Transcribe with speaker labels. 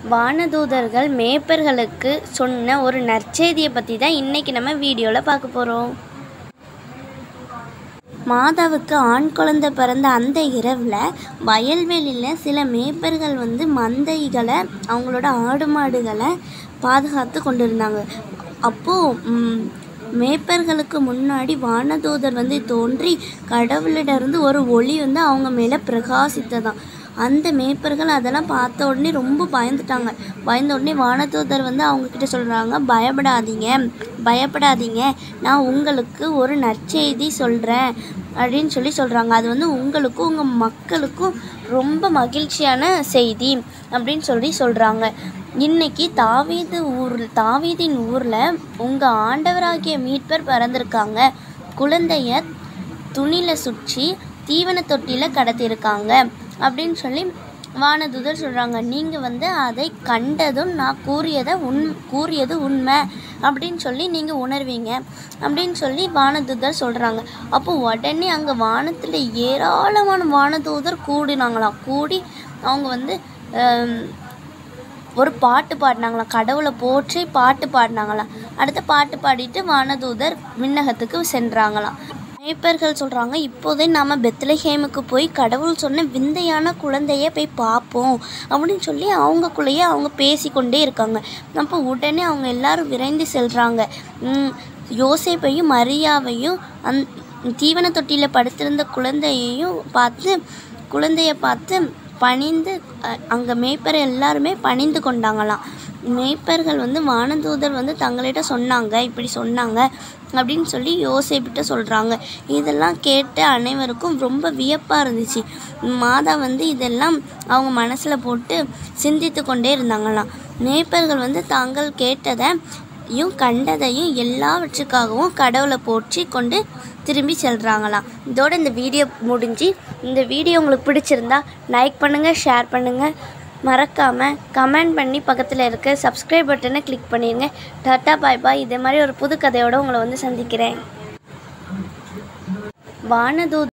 Speaker 1: வானதூதர்கள் மேய்ப்பர்களுக்கு சொன்ன ஒரு நற்செய்தியை பற்றி தான் இன்றைக்கி நம்ம வீடியோவில் பார்க்க போகிறோம் மாதாவுக்கு ஆண் குழந்தை பிறந்த அந்த இரவில் வயல்வெளியில் சில மேய்ப்பர்கள் வந்து மந்தைகளை அவங்களோட ஆடு மாடுகளை பாதுகாத்து கொண்டிருந்தாங்க அப்போது மேய்ப்பர்களுக்கு முன்னாடி வானதூதர் வந்து தோன்றி கடவுளிடருந்து ஒரு ஒளி வந்து அவங்க மேலே பிரகாசித்ததாம் அந்த மேய்ப்பர்கள் அதெல்லாம் பார்த்த உடனே ரொம்ப பயந்துட்டாங்க பயந்த உடனே வானதூதர் வந்து அவங்கக்கிட்ட சொல்கிறாங்க பயப்படாதீங்க பயப்படாதீங்க நான் உங்களுக்கு ஒரு நற்செய்தி சொல்கிறேன் அப்படின்னு சொல்லி சொல்கிறாங்க அது வந்து உங்களுக்கும் உங்கள் மக்களுக்கும் ரொம்ப மகிழ்ச்சியான செய்தி அப்படின்னு சொல்லி சொல்கிறாங்க இன்னைக்கு தாவீது ஊர் தாவீதின் ஊரில் உங்கள் ஆண்டவராகிய மீட்பர் பிறந்திருக்காங்க குழந்தைய துணியில் சுற்றி தீவன தொட்டியில் கடத்தியிருக்காங்க அப்படின்னு சொல்லி வானதுதர் சொல்கிறாங்க நீங்கள் வந்து அதை கண்டதும் நான் கூறியதை உண் கூறியது உண்மை அப்படின்னு சொல்லி நீங்கள் உணர்வீங்க அப்படின்னு சொல்லி வானதூதர் சொல்கிறாங்க அப்போ உடனே அங்கே வானத்தில் ஏராளமான வானதூதர் கூடினாங்களாம் கூடி அவங்க வந்து ஆம், ஒரு பாட்டு பாடினாங்களாம் கடவுளை போற்றி பாட்டு பாடினாங்களாம் அடுத்து பாட்டு பாடிட்டு வானதூதர் விண்ணகத்துக்கு சென்றாங்களாம் மேய்ப்பர்கள் சொல்கிறாங்க இப்போதே நாம் பெத்லஹேமுக்கு போய் கடவுள் சொன்ன விந்தையான குழந்தைய போய் பார்ப்போம் அப்படின்னு சொல்லி அவங்கக்குள்ளேயே அவங்க பேசிக்கொண்டே இருக்காங்க அப்போ உடனே அவங்க எல்லாரும் விரைந்து செல்கிறாங்க யோசேப்பையும் மரியாவையும் அந் தீவன தொட்டியில் படுத்திருந்த குழந்தையையும் பார்த்து குழந்தைய பார்த்து பணிந்து அங்கே மேய்ப்பர் எல்லாருமே பணிந்து கொண்டாங்களாம் மேய்ப்பர்கள் வந்து வானதூதர் வந்து தங்களிடம் சொன்னாங்க இப்படி சொன்னாங்க அப்படின்னு சொல்லி யோசேப்பிட்ட சொல்கிறாங்க இதெல்லாம் கேட்டு அனைவருக்கும் ரொம்ப வியப்பாக இருந்துச்சு மாதா வந்து இதெல்லாம் அவங்க மனசில் போட்டு சிந்தித்து கொண்டே இருந்தாங்களாம் மேய்ப்பர்கள் வந்து தாங்கள் கேட்டதையும் கண்டதையும் எல்லாவற்றுக்காகவும் கடவுளை போற்றி கொண்டு திரும்பி செல்கிறாங்களாம் இதோட இந்த வீடியோ முடிஞ்சு இந்த வீடியோ உங்களுக்கு பிடிச்சிருந்தா லைக் பண்ணுங்கள் ஷேர் பண்ணுங்கள் மறக்காமல் கமெண்ட் பண்ணி பக்கத்தில் இருக்க சப்ஸ்கிரைப் பட்டனை கிளிக் பண்ணிடுங்க டாட்டா பாய் பாய் இதே மாதிரி ஒரு புது கதையோடு உங்களை வந்து சந்திக்கிறேன் வானதூத்